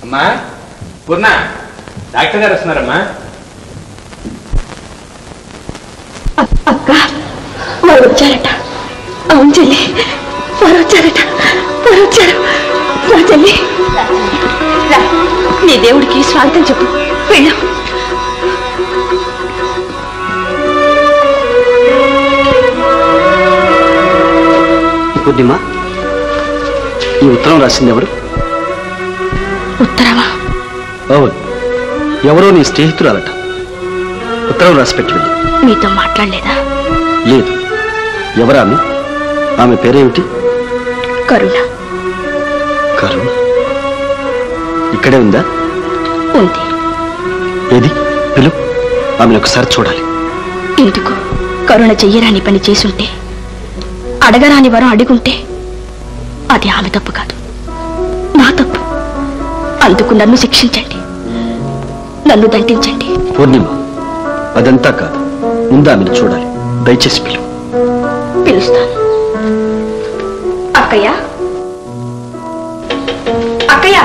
అమ్మా పూర్ణ డాక్టర్ గారు వస్తున్నారమ్మా అక్క వారు వచ్చారట అవును చెల్లి వారు వచ్చారట వారు వచ్చారు రా చెల్లి రా నీ దేవుడికి స్వాగతం చెప్పు వెళ్ళు పూర్ణిమ ఈ ఉత్తరం రాసింది ఎవరు ఉత్తరమా అవును ఎవరో నీ స్నేహితురాలట ఉత్తరం రాసి పెట్టి వెళ్ళి మీతో మాట్లాడలేదా లేదు ఎవరా ఆమె ఆమె పేరేమిటి కరుణ కరుణ ఇక్కడే ఉందా ఉంది ఏది పిలు ఆమెను ఒకసారి చూడాలి ఎందుకు కరుణ చెయ్యరాని పని చేసుంటే అడగరాని వరం అడుగుంటే అది ఆమె తప్పు కాదు నా తప్పు అందుకు నన్ను శిక్షించండి నన్ను దండించండి పూర్ణిమ అదంతా కాదు ముందు ఆమెను చూడాలి దయచేసి పిలు పిలుస్తాను అక్కయ్య అక్కయ్య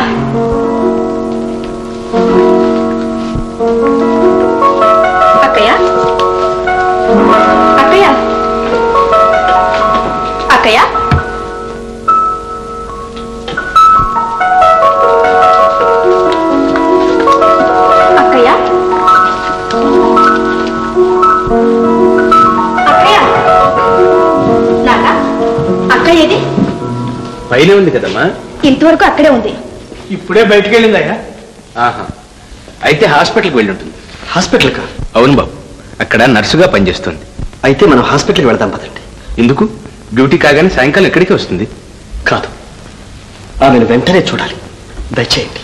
అక్కయ్య అక్కయ్య అక్కయ్య అక్కయ్య అక్కయ్య నాకా అక్క ఏది పైనే ఉంది కదమ్మా ఇంతవరకు అక్కడే ఉంది ఇప్పుడే బయటికి వెళ్ళిందయ్యా ఆహా అయితే హాస్పిటల్కి వెళ్ళి ఉంటుంది హాస్పిటల్ కా అవును బాబు అక్కడ నర్సుగా పనిచేస్తుంది అయితే మనం హాస్పిటల్కి వెళదాం పదండి ఎందుకు డ్యూటీ కాగానే సాయంకాలం ఎక్కడికి వస్తుంది కాదు ఆమెను వెంటనే చూడాలి దయచేయండి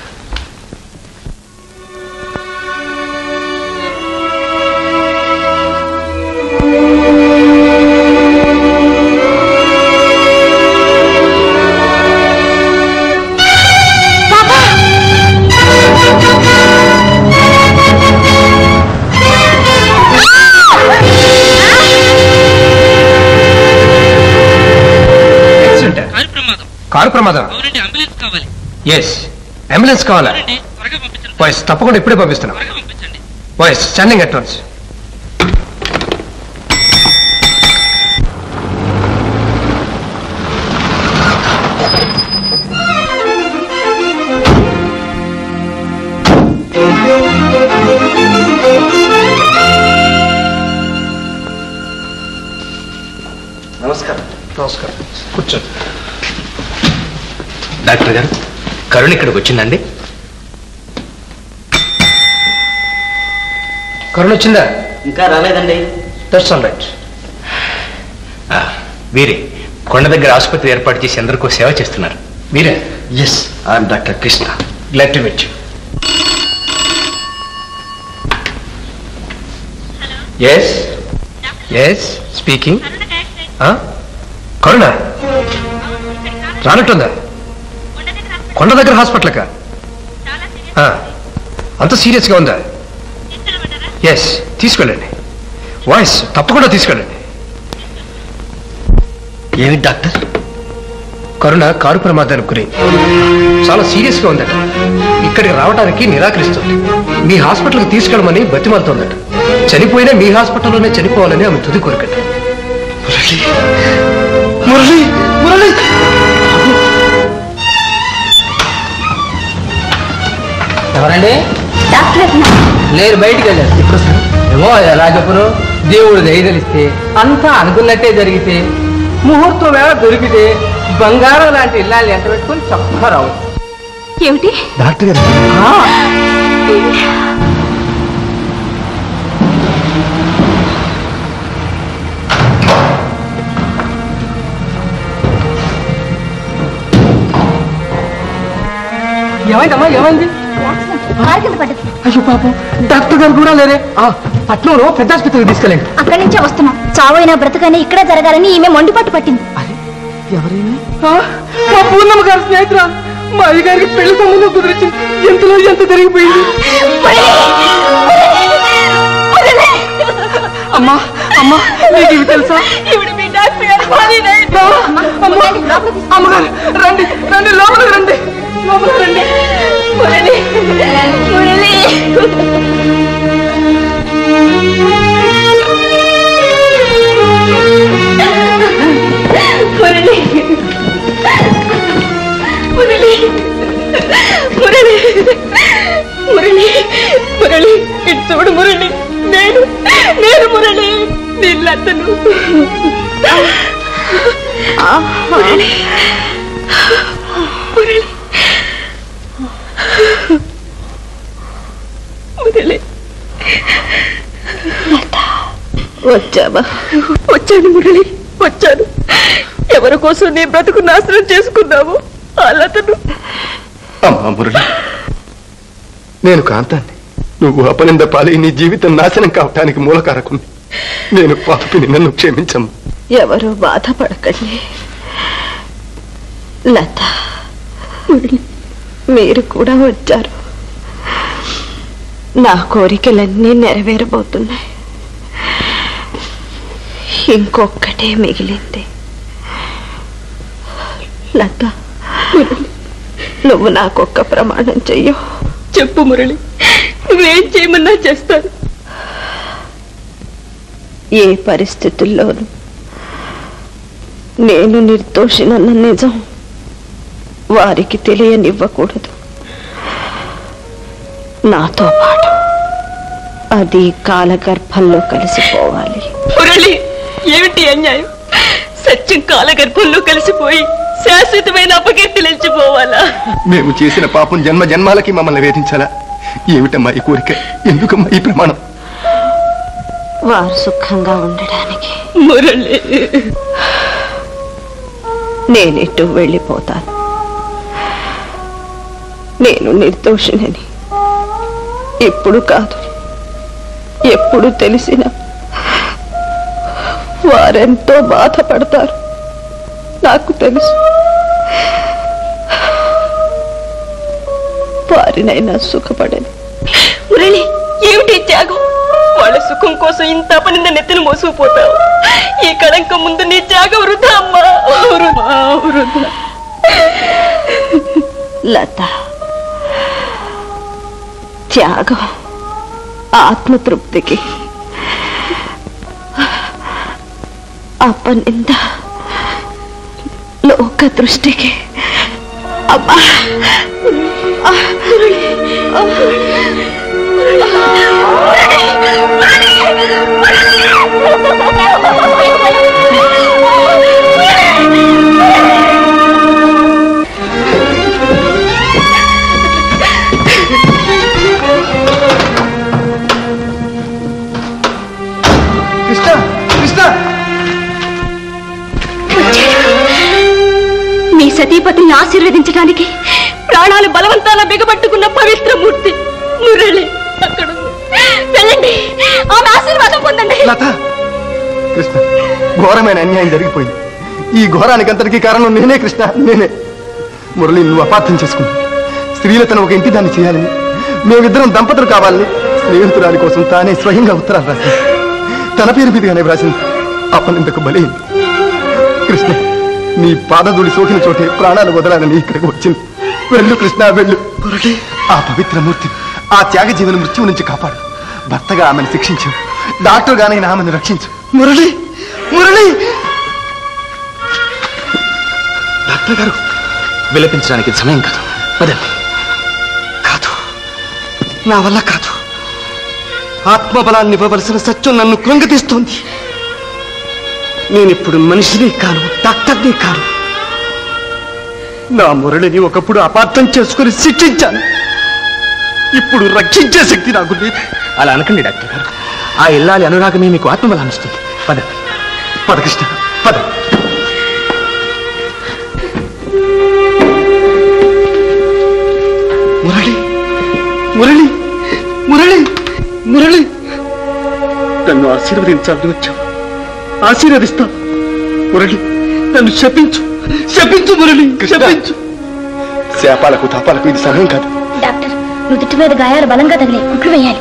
యాక్సిడెంట్ కారు ప్రమాదం కారు ప్రమాదం అవునండి అంబులెన్స్ కావాలి ఎస్ అంబులెన్స్ కావాలా అవునండి త్వరగా పంపించండి వాయిస్ తప్పకుండా ఇప్పుడే పంపిస్తున్నాం త్వరగా పంపించండి వాయిస్ స్టాండింగ్ అడ్వాన్స్ నమస్కారం నమస్కారం కూర్చోండి డాక్టర్ గారు కరుణ ఇక్కడికి వచ్చిందండి కరుణ వచ్చిందా ఇంకా రాలేదండి దట్స్ ఆల్ రైట్ ఆ, వీరే కొండ దగ్గర ఆసుపత్రి ఏర్పాటు చేసి అందరికీ సేవ చేస్తున్నారు మీరే yes I'm doctor Krishna glad to meet yes yes speaking కరుణ రానట్టుందా కొండ దగ్గర హాస్పిటల్కా ఆ, అంత సీరియస్గా ఉందా ఎస్ తీసుకెళ్ళండి వాయిస్ తప్పకుండా తీసుకెళ్ళండి ఏమిటి డాక్టర్ కరుణ కారు ప్రమాదానికి గురి చాలా సీరియస్గా ఉందట ఇక్కడికి రావడానికి నిరాకరిస్తుంది మీ హాస్పిటల్కి తీసుకెళ్ళమని బతిమాలుతోందట చనిపోయినా మీ హాస్పిటల్లోనే చనిపోవాలని ఆమె తుది కోరికట మురళి మురళి ఎవరండి డాక్టర్ లేరు బయటికి వెళ్ళారు ఇప్పుడు ఏమో ఎలా చెప్పను దేవుడు దయదలిస్తే అంతా అనుకున్నట్టే జరిగితే ముహూర్తం వేళ దొరికితే బంగారం లాంటి ఇల్లాలు ఎంత పెట్టుకుని చక్కగా రావచ్చు ఏమిటి డాక్టర్ గారు ఏమైందమ్మా ఏమైంది కారు కింద పడ్డది అయ్యో పాపం డాక్టర్ గారు కూడా లేరే ఆ, పట్నంలో పెద్ద ఆసుపత్రికి తీసుకెళ్ళండి అక్కడి నుంచే వస్తున్నాం చావైనా బ్రతకైనా ఇక్కడే జరగాలని ఈమె మొండిపట్టు పట్టింది ఎవరైనా మా పూర్ణమ్మ గారి స్నేహితురాలు మా అయ్యగారికి పెళ్లి సంబంధం కుదిరించింది ఎంతలో ఎంత జరిగిపోయింది అమ్మా అమ్మా నీకు ఇవి తెలుసా అమ్మా, అమ్మగారు రండి రండి లోపలికి రండి లోపలికి రండి మురళి మురళి మురళి మురళి మురళి మురళి ఇటు చూడు మురళి నేను నేను మురళి నీళ్ళతను మురళి మురళి మురళి వచ్చావా వచ్చాను మురళి వచ్చాను ఎవరి కోసం నీ బ్రతుకు నాశనం చేసుకున్నావు అలతను అమ్మా మురళి నేను కాంతాన్ని నువ్వు అపనింద పాలి నీ జీవితం నాశనం కావటానికి మూలకారకుంది నేను పాపిని నన్ను క్షమించమ్మా ఎవరు బాధపడకండి లత మురళి మీరు కూడా వచ్చారు నా కోరికలన్నీ నెరవేరబోతున్నాయి ఇంకొక్కటే మిగిలింది లత మురళి నువ్వు నాకొక్క ప్రమాణం చెయ్యు చెప్పు మురళి నువ్వేం చేయమన్నా చేస్తాను ఏ పరిస్థితుల్లోనూ నేను నిర్దోషినన్న నిజం వారికి తెలియనివ్వకూడదు నాతో పాటు అది కాలగర్భంలో కలిసిపోవాలి మురళి ఏమిటి అన్యాయం సత్యం కాలగర్భంలో కలిసిపోయి శాశ్వతమైన అపకీర్తి నిలిచిపోవాలా మేము చేసిన పాపం జన్మ జన్మాలకి మమ్మల్ని వేధించాలా ఏమిటమ్మా ఈ కోరిక ఎందుకమ్మా ఈ ప్రమాణం వారు సుఖంగా ఉండడానికి మురళి నేనిటు వెళ్ళిపోతాను నేను నిర్దోషినని ఇప్పుడు కాదు ఎప్పుడు తెలిసిన వారెంతో బాధపడతారు నాకు తెలుసు వారినైనా సుఖపడని మురళి ఏమిటి ఈ త్యాగం వాళ్ళ సుఖం కోసం ఇంత పనింద నెత్తిన మోసుకుపోతావు ఈ కళంకం ముందు నీ త్యాగం వృధా అమ్మా వృధా వృధా లత త్యాగం ఆత్మతృప్తికి అపనింద లోక దృష్టికి అబ్బా ఆ, మురళి, ఆ, కృష్ణ కృష్ణ నీ సతీపతిని ఆశీర్వదించడానికి ప్రాణాలు బలవంతాల బిగబట్టుకున్న పవిత్ర మూర్తి మురళి అక్కడ ఉంది. వెళ్ళండి ఆమె ఆశీర్వాదం పొందండి లత కృష్ణ ఘోరమైన అన్యాయం జరిగిపోయింది ఈ ఘోరానికంతటికీ కారణం నేనే కృష్ణ నేనే మురళి నువ్వు అపార్థం చేసుకున్నావు స్త్రీలతను ఒక ఇంటి దాన్ని చేయాలని మేమిద్దరం దంపతులు కావాలని స్నేహితురాలి కోసం తానే స్వయంగా ఉత్తరాలు రాసింది తన పేరు మీదుగానే వ్రాసింది అపనిందకు బలైంది కృష్ణ నీ పాదధూళి సోకిన చోటే ప్రాణాలు వదలాలని ఇక్కడికి వచ్చింది వెళ్ళు కృష్ణ వెళ్ళు మురళి ఆ పవిత్ర మూర్తి ఆ త్యాగ జీవన మృత్యువు నుంచి కాపాడు భర్తగా ఆమెను శిక్షించు డాక్టర్ గానైనా ఆమెను రక్షించు మురళి మురళి డాక్టర్ గారు విలపించడానికి ఇది సమయం కాదు పదండి కాదు నా వల్ల కాదు ఆత్మబలాన్ని ఇవ్వవలసిన సత్యం నన్ను కృంగతీస్తోంది నేనిప్పుడు మనిషిని కాను డాక్టర్ని కాను నా మురళిని ఒకప్పుడు అపార్థం చేసుకుని శిక్షించాను ఇప్పుడు రక్షించే శక్తి నాకు లేదు అలా అనకండి డాక్టర్ గారు ఆ ఇల్లాలి అనురాగమే మీకు ఆత్మబలాన్ని ఇస్తుంది పద పద కృష్ణ పద మురళి మురళి మురళి మురళి నన్ను ఆశీర్వదించాలని వచ్చావు ఆశీర్వదిస్తా మురళి నన్ను శపించు శపించు మురళి శపించు శాపాలకు తాపాలకు ఇది సమయం కాదు డాక్టర్ నుదుటి మీద గాయాలు బలంగా తగిలే కుట్లు వేయాలి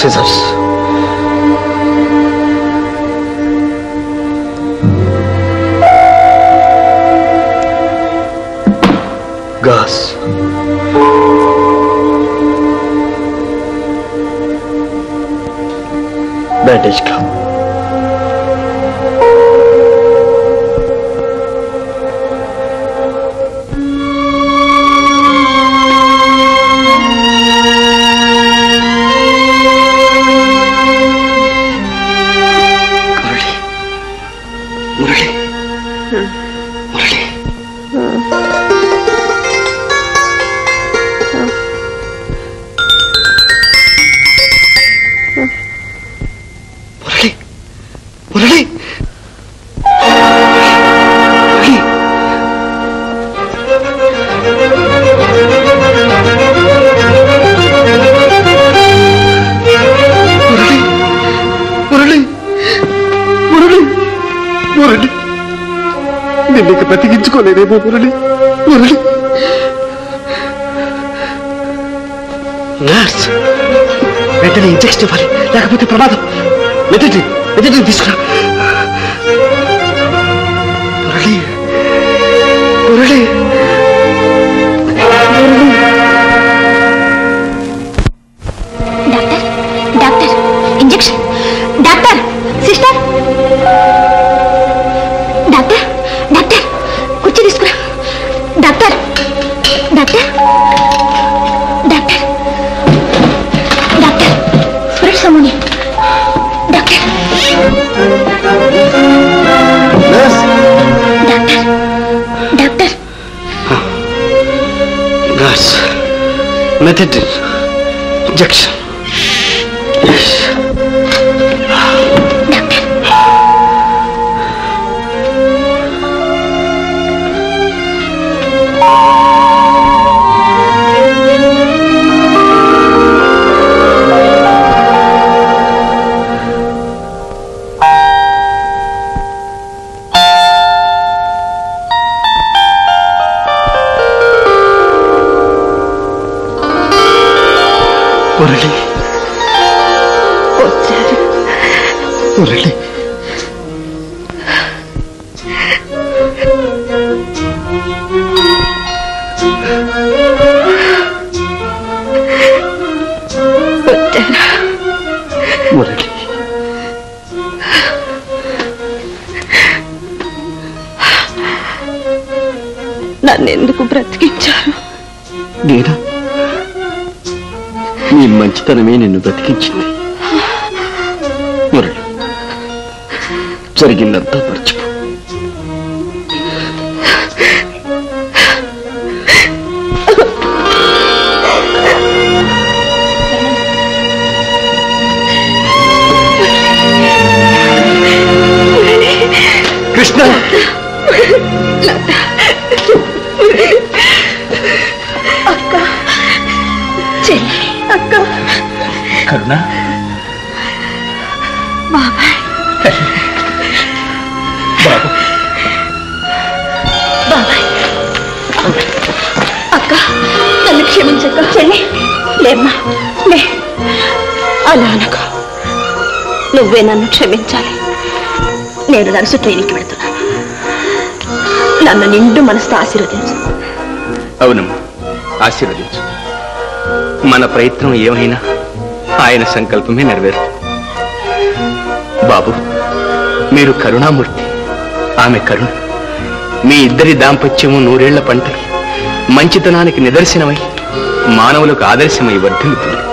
సిజర్స్ గాస్ బ్యాండేజ్ కా మురళి మురళి మురళి మురళి మురళి మురళి మురళి మురళి మురళి మురళి నిన్ను ఇక బ్రతికించుకోలేదేమో మురళి మురళి నర్స్ వెంటనే ఇంజెక్షన్ ఇవ్వాలి లేకపోతే ప్రమాదం మెదటి మెదటి తీసుకురా Murali Murali doctor doctor injection doctor sister doctor doctor కుర్చీ తీసుకురా doctor doctor doctor doctor spirit సమూని doctor nurse doctor doctor nurse method injection doctor Murali Murali Murali నన్ను ఎందుకు బ్రతికించారు నేనా నీ మంచితనమే నిన్ను బ్రతికించింది మురళి జరిగిందంతా మర్చిపో కృష్ణ చెల్లి అక్క కరుణ బాబాయ్ బాబు బాబాయ్ అక్క నన్ను క్షమించక్క చెల్లి లేమ్మా లే అలా అనకు నువ్వే నన్ను క్షమించాలి నేను నర్సు ట్రైనింగ్కి వెళ్తున్నాను నన్ను నిండు మనసుతో ఆశీర్వదించు అవునమ్మా ఆశీర్వదించు మన ప్రయత్నం ఏమైనా ఆయన సంకల్పమే నెరవేరుతుంది బాబు మీరు కరుణామూర్తి ఆమె కరుణ మీ ఇద్దరి దాంపత్యము నూరేళ్ల పంటకి మంచితనానికి నిదర్శనమై మానవులకు ఆదర్శమై వర్ధిల్లుతుంది